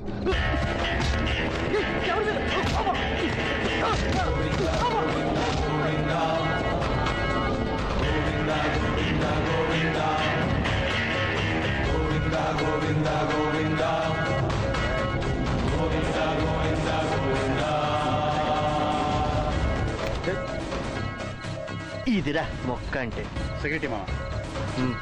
ఇదిరా మొక్క అంటే సెక్యూరిటీ మామ ఉమ్.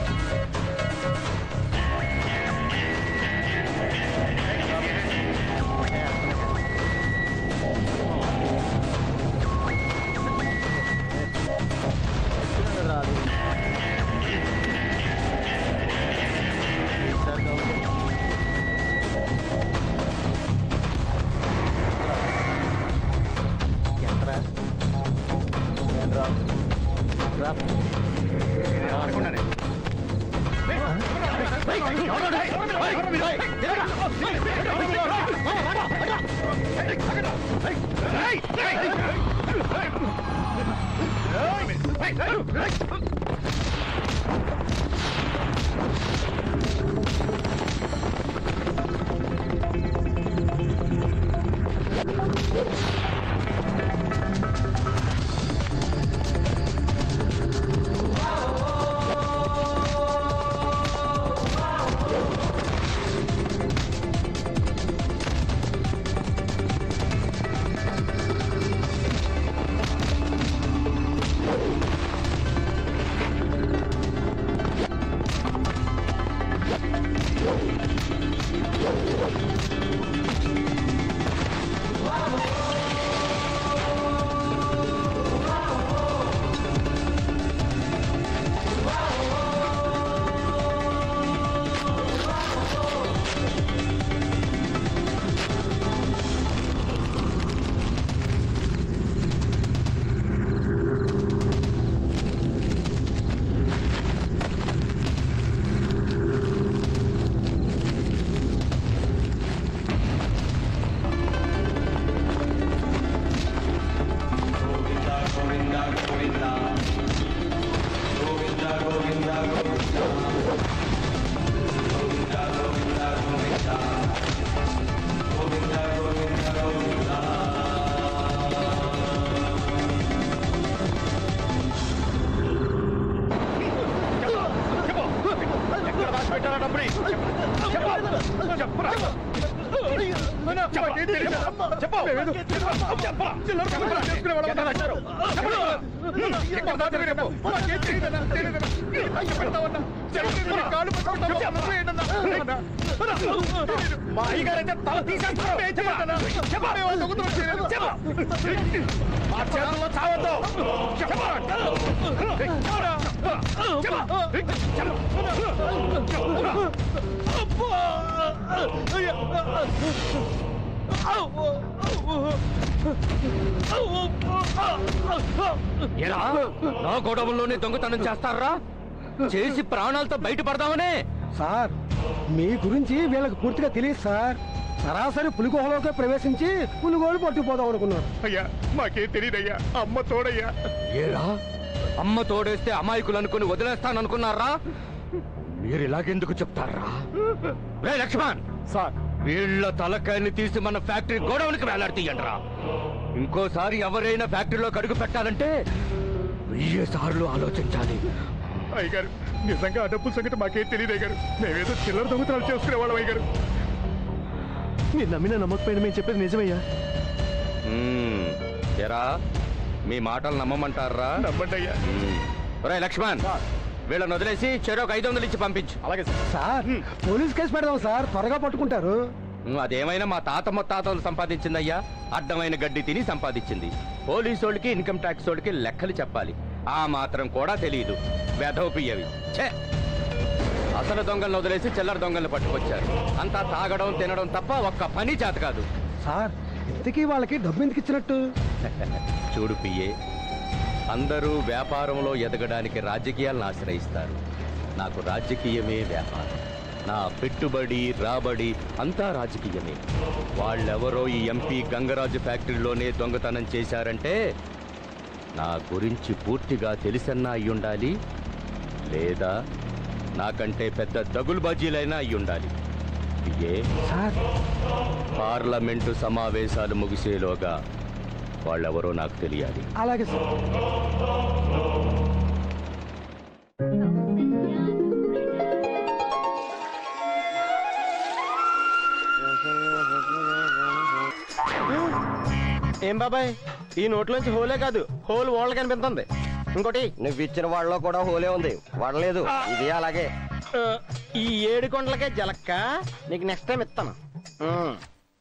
ఎంతరా? ఏంట్రా? రా. అనుకున్నానే మా అయ్యగారైతే తల తీసేస్తారు మా చేతుల్లో చావద్దు ఎరా నా గొడవల్లోనే దొంగతనం చేస్తారా చేసి ప్రాణాలతో బయటపడదామనే సార్ మీ గురించి వీళ్ళకి పూర్తిగా తెలియదు సార్ సరాసరి పులిగుహలోకి ప్రవేశించి పులిగోలు పట్టుకుపోదాం అనుకున్నారు అయ్యా మాకేం తెలియదయ్యా అమ్మ తోడయ్యా ఏరా అమ్మ తోడేస్తే అమాయకులు అనుకుని వదిలేస్తాననుకున్నారా మీరు ఇలాగెందుకు చెప్తారా రే లక్ష్మణ్ సార్ వీళ్ళ తలకాయని తీసి మన ఫ్యాక్టరీ గోడౌన్కి వేలాడతీయండిరా ఇంకోసారి ఎవరైనా ఫ్యాక్టరీలోకి అడుగు పెట్టాలంటే వెయ్యి సార్లు ఆలోచించాలి అయ్యగారు నిజంగా ఆ డబ్బుల సంగతి మాకేం తెలియదు అయ్యగారు మేమేదో చిల్లర దొంగతనాలు చేసుకునే వాళ్ళం అయ్యగారు మీరు నమ్మిన నమ్మకపోయినా మేము చెప్పేది నిజమయ్యా మ్మ్. ఎరా మీ మాటలు నమ్మమంటారా నమ్మండి అయ్యా రే లక్ష్మణ్ వీళ్ళని వదిలేసి చెరొక ఐదు వందలు ఇచ్చి పంపించు అలాగే సార్ సార్ పోలీస్ కేసు పెడదాం సార్ త్వరగా పట్టుకుంటారు నువ్వు అదేమైనా మా తాత ముత్తాతలు సంపాదించిందయ్యా అడ్డమైన గడ్డి తిని సంపాదించింది పోలీసు వాళ్ళకి ఇన్కమ్ ట్యాక్స్ వాళ్ళకి లెక్కలు చెప్పాలి ఆ మాత్రం కూడా తెలియదు వెధవపియ్యవి ఛే అసలు దొంగలను వదిలేసి చిల్లర దొంగలను పట్టుకొచ్చారు అంతా తాగడం తినడం తప్ప ఒక్క పని చేత కాదు సార్ ఇంతకీ వాళ్ళకి డబ్బు ఎందుకు ఇచ్చినట్టు చూడు పియ్యే అందరూ వ్యాపారంలో ఎదగడానికి రాజకీయాలను ఆశ్రయిస్తారు నాకు రాజకీయమే వ్యాపారం నా పెట్టుబడి రాబడి అంతా రాజకీయమే వాళ్ళెవరో ఈ ఎంపీ గంగరాజు ఫ్యాక్టరీలోనే దొంగతనం చేశారంటే నా గురించి పూర్తిగా తెలిసన్నా అయి ఉండాలి లేదా నాకంటే పెద్ద దగులుబాజీలైనా అయి ఉండాలి పిఏ సార్ పార్లమెంటు సమావేశాలు ముగిసేలోగా వాళ్ళెవరో నాకు తెలియాలి అలాగే సార్ ఏం బాబాయ్ ఈ నోట్లోంచి హోలే కాదు హోల్ వరల్డ్ కనిపిస్తుంది ఇంకోటి నువ్వు ఇచ్చిన వాళ్ళలో కూడా హోలే ఉంది వడలేదు ఇది అలాగే ఆ, ఈ ఏడు కొండలకే జలక్క నీకు నెక్స్ట్ టైం ఇస్తాను ఉమ్.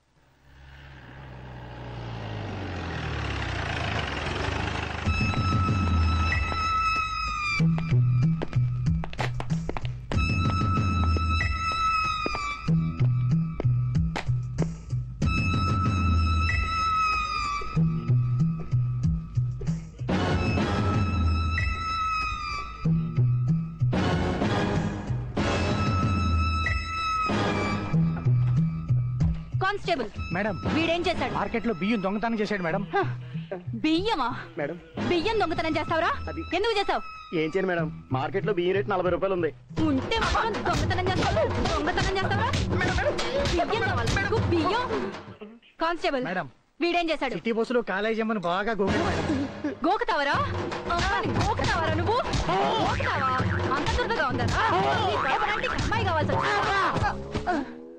కానిస్టేబుల్ మేడం వీడేం చేశాడు మార్కెట్ లో బియ్యం దొంగతనం చేశాడు మేడం హ, బియ్యమా మేడం బియ్యం దొంగతనం చేస్తావురా అది- ఎందుకు చేస్తావు ఏం చేయను మేడం మార్కెట్ లో బియ్యం రేట్ నలభై రూపాయలు ఉంది ఉంటే మాత్రం దొంగతనం చేస్తావు దొంగతనం చేస్తావా బియ్యం కావాలి నీకు బియ్యం కానిస్టేబుల్ మేడం. వీడేం చేశాడు సిటీ బస్సులో కాలేజీ అమ్మని బాగా గోగాడు మేడం గోకుతావరా అమ్మాయిని గోకుతావరా నువ్వు గోకుతావా అంత దురదగా ఉందా నీ పేపరానికి అమ్మాయి కావాల్సి వచ్చిందా?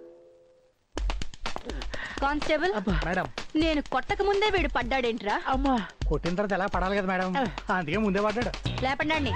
కానిస్టేబుల్ మేడం నేను కొట్టక ముందే వీడు పడ్డాడేంట్రా అమ్మా కొట్టిన తర్వాత ఎలా పడాలి కదా మేడం అందుకే ముందే పడ్డాడు లేపండి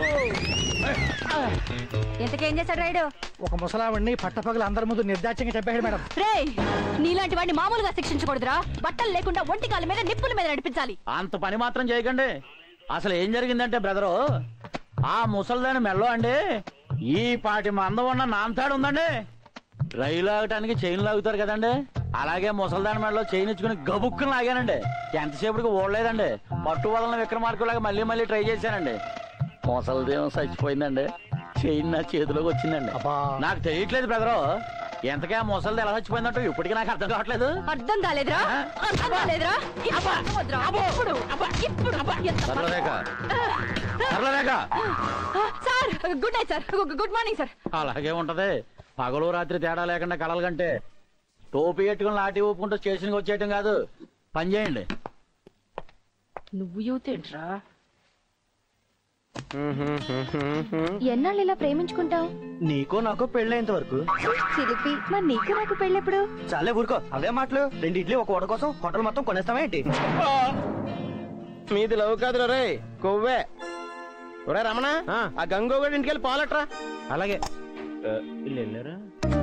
ఎంతకేం చేశాడు రైడు ఒక ముసలావిడిని పట్టపగలు అందరి ముందు నిర్దాక్ష్యంగా చెప్పాడు మేడం రే నీలాంటి వాడిని మామూలుగా శిక్షించకూడదురా బట్టలు లేకుండా ఒంటి కాళ్ళ మీద నిప్పుల మీద నడిపించాలి అంత పని మాత్రం చేయకండి అసలు ఏం జరిగిందంటే బ్రదరు ఆ ముసలిదాని మెల్లో అండి ఈ పాటి మందం ఉన్న నాంతాడు ఉందండి రైలు ఆగటానికి చైన్ లాగుతారు కదండి అలాగే ముసలిదాని మెడలో చైన్ ఇచ్చుకుని గబుక్కుని లాగానండి ఎంతసేపటికి ఓడలేదండి పట్టు వదలని విక్రమార్కులాగా మళ్ళీ మళ్ళీ ట్రై చేశానండి ముసలిదేమో చచ్చిపోయిందండి చైన్ నా చేతిలోకి వచ్చిందండి అబ్బా. నాకు తెలియట్లేదు బ్రదరు ఎంతకే ఆ ముసలిది ఎలా చచ్చిపోయిందంటో ఇప్పటికీ నాకు అర్థం కావట్లేదు అర్థం కాలేదురా అర్థం కాలేదురా ఇప్పుడు అర్థమవుతురా? ఇప్పుడు ఇప్పుడు ఎంత సర్లరేఖ సర్లరేఖ ఆ, సార్ గుడ్ నైట్ సార్ గు- గుడ్ మార్నింగ్ సార్ అలాగే ఉంటది పగలు రాత్రి తేడా లేకుండా కలలు కంటే టోపీ పెట్టుకుని లాటి ఊపుకుంటూ స్టేషన్కి వచ్చేయటం కాదు పని చేయండి నువ్వు యూత్ ఏంట్రా ఎన్నాళ్ళు ఇలా ప్రేమించుకుంటావు నీకో నాకో పెళ్ళేంత వరకు చిలిపి మరి నీకు నాకు పెళ్ళెప్పుడు చాలే ఊరుకో అవే మాటలు రెండు ఇడ్లీ ఒక వడ కోసం హోటల్ మొత్తం కొనేస్తావా ఏంటి మీది లవ్ కాదురా రే కొవ్వే ఒరే రమణ ఆ గంగోగడి ఇంటికి వెళ్ళి పాలట్రా అలాగే వెళ్ళారా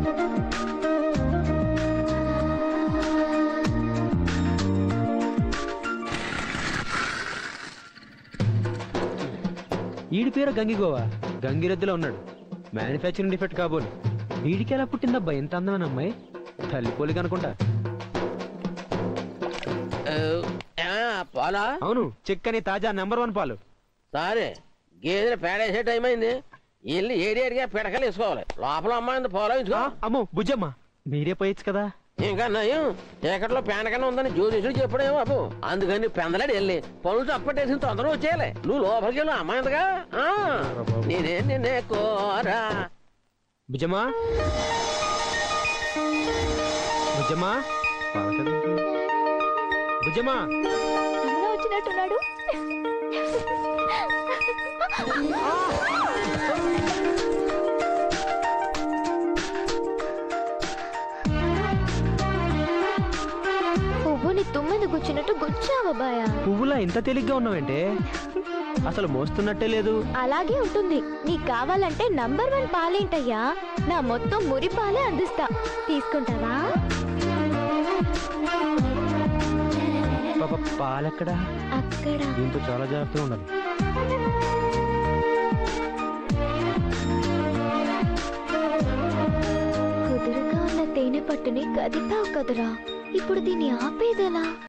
ఈడి పేరు గంగిగోవా గంగిరెద్దులో ఉన్నాడు మ్యానుఫ్యాక్చరింగ్ డిఫెక్ట్ కాబోలు వీడికి ఎలా పుట్టిందబ్బా ఎంత అందమైన అమ్మాయి తల్లి పోలిక అనుకుంటా పాలా అవును చిక్కని తాజా నెంబర్ వన్ పాలు సరే గేదెలు పేడేసే టైం అయింది వెళ్ళి ఏడేడిగా పిడకలు వేసుకోవాలి లోపల అమ్మాయి ఫాలో ఆ, అమ్మో బుజ్జమ్మ మీరే పోయొచ్చు కదా ఇంకా నయం చీకట్లో పేనకన్నా ఉందని జ్యోతిషుడు చెప్పడేమో బాబు అందుకని పెందలాడి వెళ్ళి పనులు తప్పట్టేసిన తొందర వచ్చేయాలి నువ్వు లోపలికి వెళ్ళు అమ్మాయిందిగా నేనే నిన్నే కోరా బుజ్జమ్మా బుజ్జమ్మా పలకదేంటి? బుజ్జమ్మా అన్న వచ్చినట్టున్నాడు పువ్వుని తుమ్మెద గుచ్చినట్టు గుచ్చావా బాయా పువ్వులా ఇంత తేలిగ్గా ఉన్నావంటే అసలు మోస్తున్నట్టే లేదు అలాగే ఉంటుంది నీకు కావాలంటే నంబర్ వన్ పాలేంటయ్యా నా మొత్తం మురి పాలే అందిస్తా తీసుకుంటావా పాప పాలెక్కడా అక్కడ దీంతో చాలా జాగ్రత్తగా ఉండాలి కుదురుగా ఉన్న తేనె పట్టుని కదిపావు కదరా ఇప్పుడు దీన్ని ఆపేదెలా